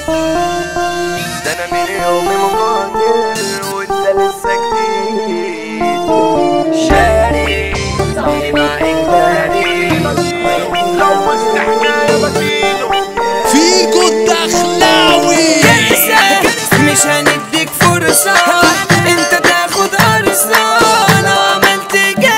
ده انا من يومي مقاتل وانت لسه جديد شاري صاحبي مع اجباري لو وسط حكايه بشيله فيجو الدخلاوي مش هنديك فرصة انت تاخد ارصة لو عملت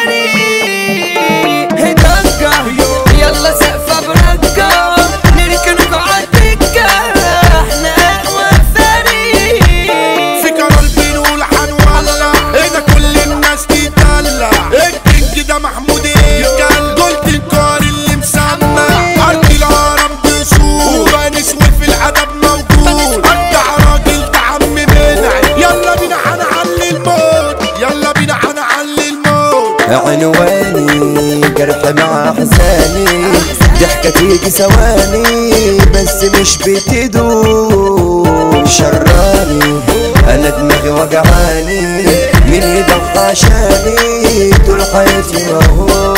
جري ضجة يلا سقفة برجة نركنكوا عالدكة احنا اقوى فريق في قرار بنقول هنولع هنا كل الناس تدلع الكينج ده محمود الكل قلت الكار اللي مسمى ارض الهرم بصور وبانس وفي الادب موجود انت راجل ده عم منعي يلا بينا هنعلي الموت يلا بينا هنعلي الموت عنواني جرح مع احزاني ضحكة تيجي ثواني بس مش بتدوم شراني انا دماغي وجعاني مين يضحى عشاني طول حياتي اهو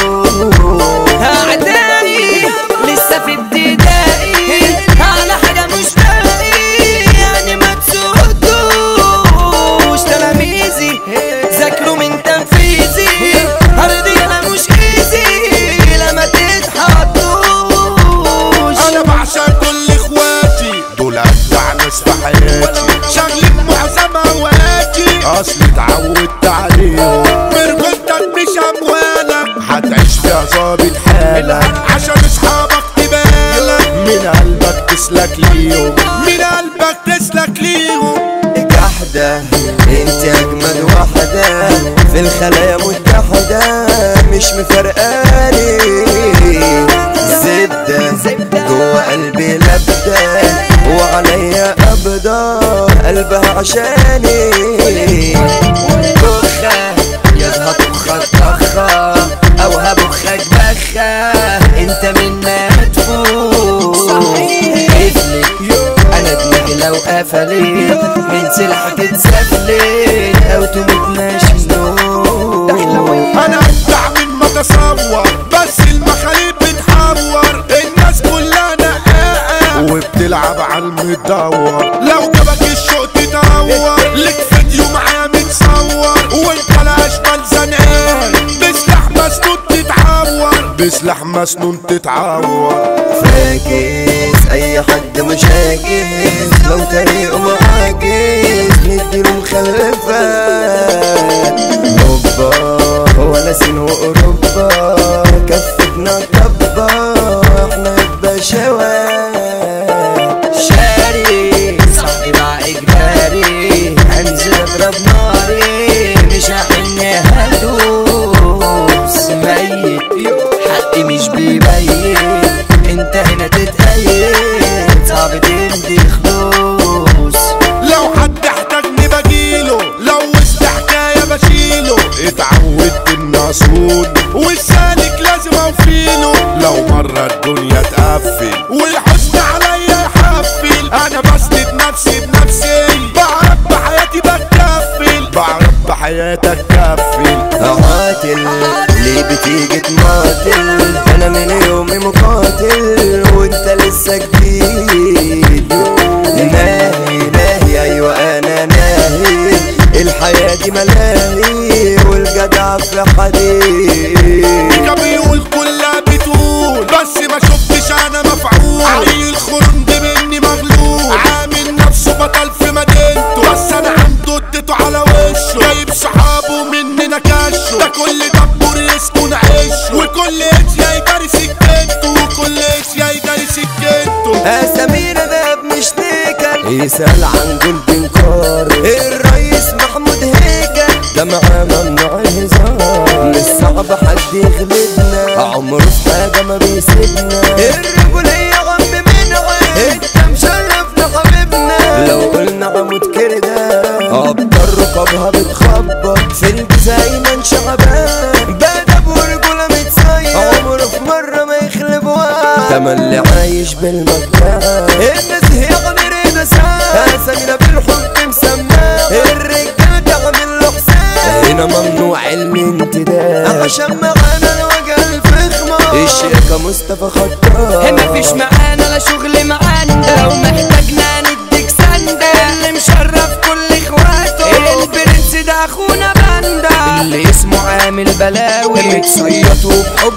اعدائي لسه في ابتدائي على حاجة مش باقي يعني ما تسودوش تلاميذي ذاكروا من تنفيذي ارضي انا مش ايزي لما تتحطوش انا بعشق كل اخواتي دول ابدع ناس في حياتي شغلة معظم اوقاتي اصلي اتعودت عليهم برجولتك مش اموالك هتعيش فيها ظابط حالك عشان اصحابك تبالك من قلبك تسلك ليهم من قلبك تسلك ليهم جحدة انت اجمل واحدة في الخلايا متحدة مش مفرقاني زبدة جوه قلبي لبدة وعليا قبضة قلبها عشاني بخة يا طخة طخة او هبخك بخة انت منا تفوق قفلك انا دماغي لو قفلت من سلحك اتسفلت او تموت مجنون انا ابدع من ما تصور بس المخاليب بتحور الناس كلها نقاقة وبتلعب على المدور لو جابك الشوق تدور لك فيديو معايا متصور وانت لا اشبال زنقان بسلاح مسنون تتعور بسلاح مسنون تتعور فاكس اي حد مش عاجز لو طريقه معاكس نديله مخلفات هوبا هو ناسين واوروبا كفتنا طبا احنا البشوات شاري صاحبي مع اجباري هنزل اضرب ناري مش هحن هدوس ميت حقي مش بيبين انت هنا تتأيد صعب تدي خلوص لو حد احتاجني بجيله لو وسط حكاية بشيله اتعودت اني اصون والسالك لازم اوفيله لو مرة الدنيا تقفل والحزن عليا يحفل انا بسند نفسي بنفسي بعرف بحياتي بتكفل بعرف بحياتي اتكفل قاتل ليه بتيجي تماطل انا من يومي مقاتل وانت لسه جديد ناهي ناهي ايوه انا ناهي الحياة دي ملاهي والجدع في حديد ميكا بيقول كلها بتقول بس ما شفتش انا مفعول علي الخرم دي مني مغلوب عامل نفسه بطل في مدينته بس انا عنده اديته على وشه جايب صحابه مننا كشه ده كل دبور يسكن عشه وكل اتيا يداري سكته وكل اتيا يداري سكته اسامينا ده ابن شتيكر يسأل عن جولدن كار الرئيس محمود هيكل ده معاه ممنوع الهزار مش صعب حد يغلبنا عمره في حاجة ما بيسيبنا الرجولية غم من عين انت مشرفنا حبيبنا لو قلنا عمود كده ابطال ركابها بتخبط في الجزايمة شعبان بدب ورجولة متصير عمره في مرة ما يخلب واحد تملي عايش بالمجال الناس هي غير نساء اسامينا بالحب مسماه الرجال تعمل له حساب هنا ممنوع الانتداب عشان معانا الوجه الفخمة الشيخة مصطفى خطاب مفيش معانا لا شغل معانا لو محتاجنا ندي البلاوي متصيط وبحب